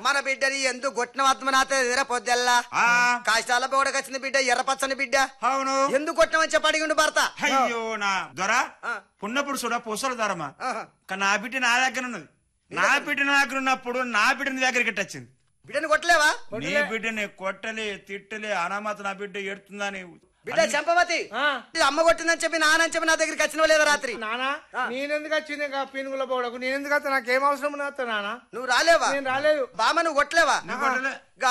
మన బిడ్డని ఎందుకు కొట్టిన ఆత్మనాథ ఎదుర పొద్దెల్లా ఆ కాష్టాల వచ్చిన బిడ్డ ఎర్రపచ్చని బిడ్డ అవును ఎందుకు కొట్టినమని చెప్పి అడిగిండు భర్త అయ్యో నా దొర ఆ. పున్నప్పుడు చూడ పూసల దొరమా ఆహా. కానీ నా బిడ్డ నా దగ్గర ఉన్నది నా బిడ్డ నా దగ్గర ఉన్నప్పుడు నా బిడ్డ నీ దగ్గరికి వచ్చింది బిడ్డని కొట్టలేవా నీ బిడ్డని కొట్టలే తిట్టలే అనామత నా బిడ్డ ఎడుతుందని బిడ్డ చంపవతి ఆ. ఇది అమ్మ కొట్టిందని చెప్పి నానని చెప్పి నా దగ్గరికి వచ్చినవా లేదా రాత్రి నానా నేనెందుకు వచ్చింది ఇంకా పీనుగుల పోవడకు నేనెందుకు వస్తా నాకేం అవసరం నాతో నానా నువ్వు రాలేవా నేను రాలేదు బామ్మ నువ్వు కొట్టలేవా నువ్వు కొట్టలే. గా